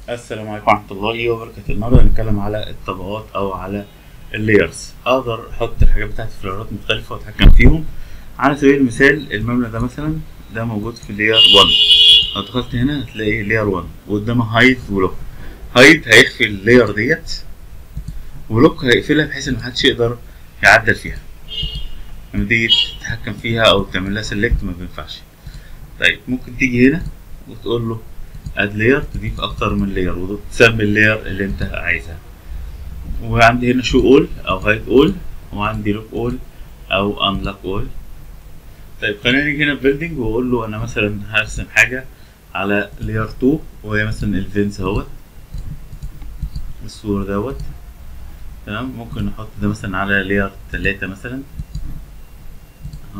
السلام عليكم ورحمة الله وبركاته النهاردة هنتكلم على الطبقات أو على اللايرز أقدر أحط الحاجات بتاعتي في لايرات مختلفة وأتحكم فيهم على سبيل المثال المبنى ده مثلا ده موجود في لاير 1 لو دخلت هنا هتلاقي لاير 1 وقدامها هايد ولوك هايد هيخفي اللاير ديت ولوك هيقفلها بحيث إن محدش يقدر يعدل فيها لما تيجي تتحكم فيها أو تعمل لها سيلكت ما بينفعش طيب ممكن تيجي هنا وتقول له اد لاير تضيف اكتر من لاير وتسمي اللاير اللي انت عايزها وعندي هنا شو اول او هايد اول وعندي لوك اول او انلوك اول طيب خلينا نيجي هنا في بيلدينج واقول له انا مثلا هرسم حاجه على لاير 2 وهي مثلا الفينس اهوت السور دوت تمام ممكن نحط ده مثلا على لاير 3 مثلا اهو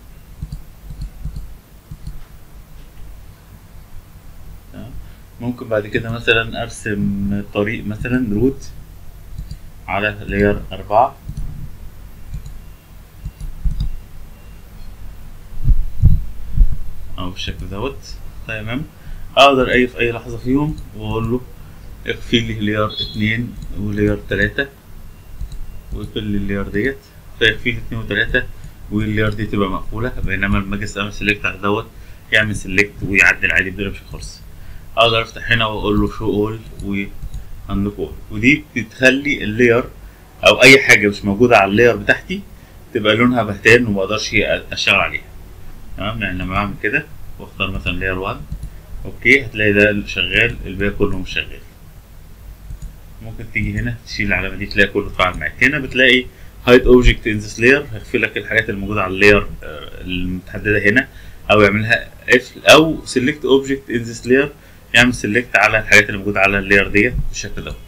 ممكن بعد كده مثلا ارسم طريق مثلا روت على لاير أربعة أو بالشكل دوت تمام أقدر أي في أي لحظة فيهم وأقول له اخفي لي لاير اتنين ولاير تلاتة ويقفل لي اللاير ديت فيخفي لي اتنين وتلاتة واللاير دي تبقى مقفولة بينما لما أجي أعمل سيلكت على دوت يعمل سيلكت ويعدل عادي بدون مشكلة خالص اقدر افتح هنا واقول له شو اول وانلوك اول ودي بتخلي اللاير او اي حاجه مش موجوده على اللاير بتاعتي تبقى لونها بهتان وما اقدرش اشتغل عليها تمام يعني لما اعمل كده واختار مثلا لاير 1 اوكي هتلاقي ده شغال الباقي كله مش شغال ممكن تيجي هنا تشيل العلامه دي تلاقي كله اتفعل معاك هنا بتلاقي هايد اوبجكت ان ذس لاير هيخفي لك الحاجات اللي موجوده على اللاير المتحدده هنا او يعملها قفل او سيلكت اوبجكت ان ذس لاير يعمل سيلكت على الحاجات اللي موجوده على اللاير ديت بالشكل دوت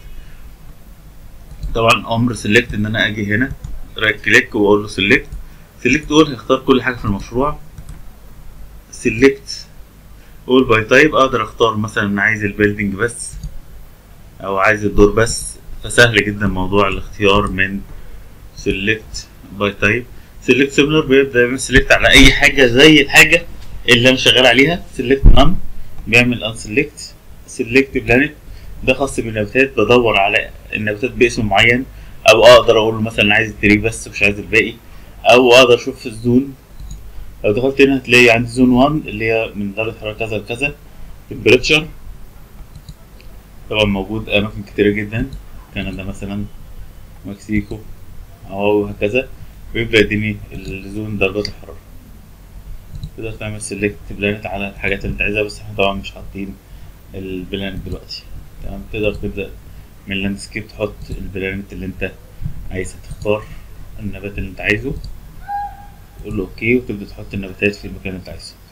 طبعا امر سيلكت ان انا اجي هنا رايت كليك واقول له سيلكت سيلكت اول هيختار كل حاجه في المشروع سيلكت اول باي تايب اقدر اختار مثلا انا عايز البيلدينج بس او عايز الدور بس فسهل جدا موضوع الاختيار من سيلكت باي تايب سيلكت سيميلر بيبدا يعمل سيلكت على اي حاجه زي الحاجه اللي انا شغال عليها سيلكت نان بيعمل ان سيلكت سيلكت بلانت ده خاص بالنباتات بدور على النباتات باسم معين او اقدر اقول له مثلا عايز التري بس مش عايز الباقي او اقدر اشوف في الزون لو دخلت هنا هتلاقي عندي زون 1 اللي هي من درجة حرارة كذا لكذا تمبريتشر طبعا موجود اماكن كتيرة جدا كندا مثلا مكسيكو او هكذا ويبدأ يديني الزون درجات الحرارة تقدر تعمل سيلكت بلانت على الحاجات اللي انت عايزها بس احنا طبعا مش حاطين البلانت دلوقتي تمام تقدر تبدأ من اللاندسكيب تحط البلانت اللي انت عايزها تختار النبات اللي انت عايزه تقول له اوكي وتبدأ تحط النباتات في المكان اللي انت عايزه